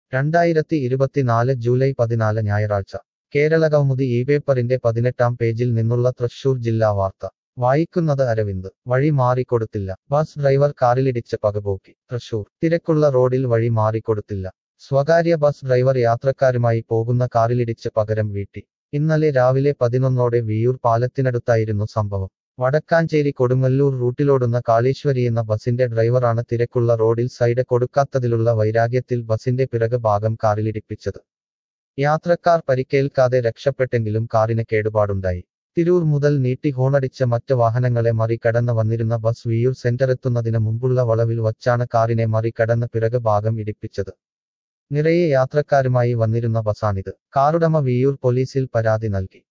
രണ്ടായിരത്തി ഇരുപത്തിനാല് ജൂലൈ പതിനാല് ഞായറാഴ്ച കേരള കൗമുദി ഈ പേപ്പറിന്റെ പതിനെട്ടാം പേജിൽ നിന്നുള്ള തൃശൂർ ജില്ലാ വാർത്ത വായിക്കുന്നത് അരവിന്ദ് വഴി മാറിക്കൊടുത്തില്ല ബസ് ഡ്രൈവർ കാറിലിടിച്ച് പകപോക്കി തൃശൂർ തിരക്കുള്ള റോഡിൽ വഴി മാറിക്കൊടുത്തില്ല സ്വകാര്യ ബസ് ഡ്രൈവർ യാത്രക്കാരുമായി പോകുന്ന കാറിലിടിച്ച് പകരം വീട്ടി ഇന്നലെ രാവിലെ പതിനൊന്നോടെ വിയൂർ പാലത്തിനടുത്തായിരുന്നു സംഭവം വടക്കാഞ്ചേരി കൊടുങ്ങല്ലൂർ റൂട്ടിലോടുന്ന കാളീശ്വരി എന്ന ബസിന്റെ ഡ്രൈവറാണ് തിരക്കുള്ള റോഡിൽ സൈഡ് കൊടുക്കാത്തതിലുള്ള വൈരാഗ്യത്തിൽ ബസിന്റെ പിറക് ഭാഗം കാറിലിടിപ്പിച്ചത് യാത്രക്കാർ പരിക്കേൽക്കാതെ രക്ഷപ്പെട്ടെങ്കിലും കാറിന് കേടുപാടുണ്ടായി തിരൂർ മുതൽ നീട്ടി ഹോണടിച്ച മറ്റ് വാഹനങ്ങളെ മറികടന്ന് വന്നിരുന്ന ബസ് വിയൂർ സെന്ററെത്തുന്നതിന് മുമ്പുള്ള വളവിൽ വച്ചാണ് കാറിനെ മറികടന്ന് പിറക് ഭാഗം ഇടിപ്പിച്ചത് നിറയെ യാത്രക്കാരുമായി വന്നിരുന്ന ബസാണിത് കാറുടമ വിയൂർ പോലീസിൽ പരാതി നൽകി